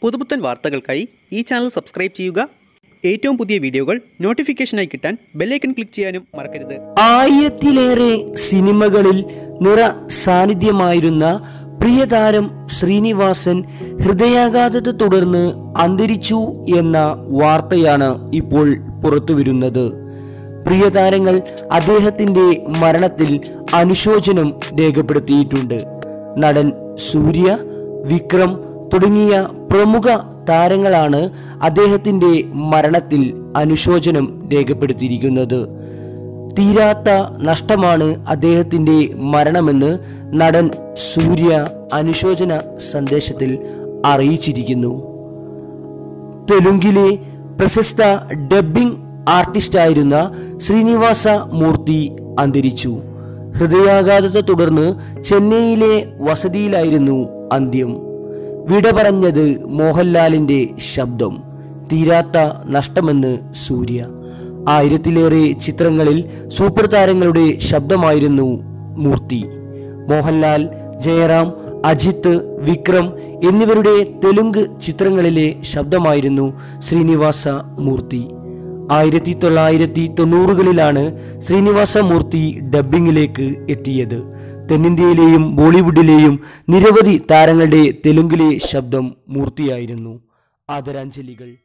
പുതുപുത്തൻ വാർത്തകൾക്കായി ഈ ചാനൽ സബ്സ്ക്രൈബ് ചെയ്യുക ഏറ്റവും പുതിയ വീഡിയോകൾ നോട്ടിഫിക്കേഷനായി കിട്ടാൻ ബെല്ലൈക്കൺ ക്ലിക്ക് ചെയ്യാനും മറക്കരുത് ആയിരത്തിലേറെ സിനിമകളിൽ നിറ സാന്നിധ്യമായിരുന്ന പ്രിയതാരം ശ്രീനിവാസൻ ഹൃദയാഘാതത്തെ തുടർന്ന് അന്തരിച്ചു എന്ന വാർത്തയാണ് ഇപ്പോൾ പുറത്തുവരുന്നത് പ്രിയതാരങ്ങൾ അദ്ദേഹത്തിന്റെ മരണത്തിൽ അനുശോചനം രേഖപ്പെടുത്തിയിട്ടുണ്ട് നടൻ സൂര്യ വിക്രം തുടങ്ങിയ പ്രമുഖ താരങ്ങളാണ് അദ്ദേഹത്തിന്റെ മരണത്തിൽ അനുശോചനം രേഖപ്പെടുത്തിയിരിക്കുന്നത് തീരാത്ത നഷ്ടമാണ് അദ്ദേഹത്തിന്റെ മരണമെന്ന് നടൻ സൂര്യ അനുശോചന സന്ദേശത്തിൽ അറിയിച്ചിരിക്കുന്നു തെലുങ്കിലെ പ്രശസ്ത ഡബ്ബിംഗ് ആർട്ടിസ്റ്റായിരുന്ന ശ്രീനിവാസ മൂർത്തി അന്തരിച്ചു ഹൃദയാഘാതത്തെ തുടർന്ന് ചെന്നൈയിലെ വസതിയിലായിരുന്നു അന്ത്യം വിട പറഞ്ഞത് മോഹൻലാലിന്റെ ശബ്ദം തീരാത്ത നഷ്ടമെന്ന് സൂര്യ ആയിരത്തിലേറെ ചിത്രങ്ങളിൽ സൂപ്പർ താരങ്ങളുടെ ശബ്ദമായിരുന്നു മൂർത്തി മോഹൻലാൽ ജയറാം അജിത്ത് വിക്രം എന്നിവരുടെ തെലുങ്ക് ചിത്രങ്ങളിലെ ശബ്ദമായിരുന്നു ശ്രീനിവാസ മൂർത്തി ആയിരത്തി തൊള്ളായിരത്തി തൊണ്ണൂറുകളിലാണ് ശ്രീനിവാസ മൂർത്തി ഡബ്ബിങ്ങിലേക്ക് എത്തിയത് തെന്നിന്ത്യയിലെയും ബോളിവുഡിലെയും നിരവധി താരങ്ങളുടെ തെലുങ്കിലെ ശബ്ദം മൂർത്തിയായിരുന്നു ആദരാഞ്ജലികൾ